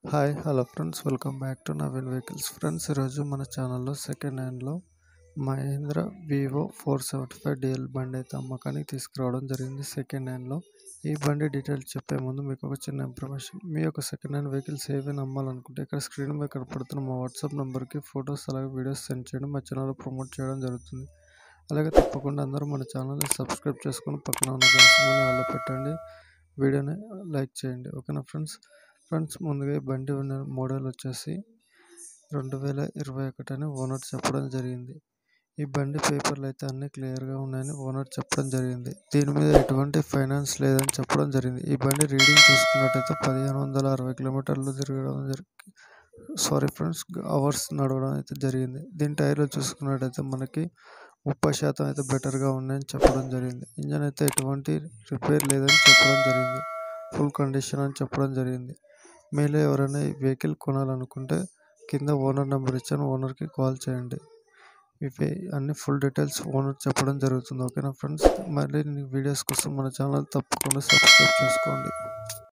hi hello friends welcome back to Naveen vehicles friends ఈరోజు మన ఛానల్లో సెకండ్ హ్యాండ్లో మహేంద్ర వివో ఫోర్ సెవెంటీ ఫైవ్ డిఎల్ బండి అయితే అమ్మకానికి తీసుకురావడం జరిగింది సెకండ్ హ్యాండ్లో ఈ బండి డీటెయిల్స్ చెప్పే ముందు మీకు ఒక చిన్న ఇన్ఫర్మేషన్ మీ యొక్క సెకండ్ హ్యాండ్ వెహికల్స్ ఏవైనా అమ్మాలనుకుంటే ఇక్కడ స్క్రీన్ మీద కనపడుతున్న మా వాట్సాప్ నెంబర్కి ఫొటోస్ అలాగే వీడియోస్ సెండ్ చేయడం మా ఛానల్లో ప్రమోట్ చేయడం జరుగుతుంది అలాగే తప్పకుండా అందరూ మన ఛానల్ని సబ్స్క్రైబ్ చేసుకొని పక్కన ఉన్న గంటని అలా పెట్టండి వీడియోని లైక్ చేయండి ఓకేనా ఫ్రెండ్స్ ఫ్రెండ్స్ ముందుగా ఈ బండి ఉన్న మోడల్ వచ్చేసి రెండు వేల ఇరవై ఒకటి అని ఓనర్ చెప్పడం జరిగింది ఈ బండి పేపర్లు అయితే అన్నీ క్లియర్గా ఉన్నాయని ఓనర్ చెప్పడం జరిగింది దీని మీద ఎటువంటి ఫైనాన్స్ లేదని చెప్పడం జరిగింది ఈ బండి రీడింగ్ చూసుకున్నట్టయితే పదిహేను వందల అరవై కిలోమీటర్లు తిరగడం జరిగింది సారీ ఫ్రెండ్స్ అవర్స్ నడవడం అయితే జరిగింది దీని టైర్లు చూసుకున్నట్టయితే మనకి ముప్పై శాతం అయితే బెటర్గా ఉన్నాయని చెప్పడం జరిగింది ఇంజన్ అయితే ఎటువంటి రిపేర్ లేదని చెప్పడం జరిగింది ఫుల్ కండిషన్ అని చెప్పడం జరిగింది మీలో ఎవరైనా ఈ వెహికల్ కొనాలనుకుంటే కింద ఓనర్ నెంబర్ ఇచ్చాను ఓనర్కి కాల్ చేయండి ఇవి అన్ని ఫుల్ డీటెయిల్స్ ఓనర్ చెప్పడం జరుగుతుంది ఓకేనా ఫ్రెండ్స్ మళ్ళీ వీడియోస్ కోసం మన ఛానల్ తప్పకుండా సబ్స్క్రైబ్ చేసుకోండి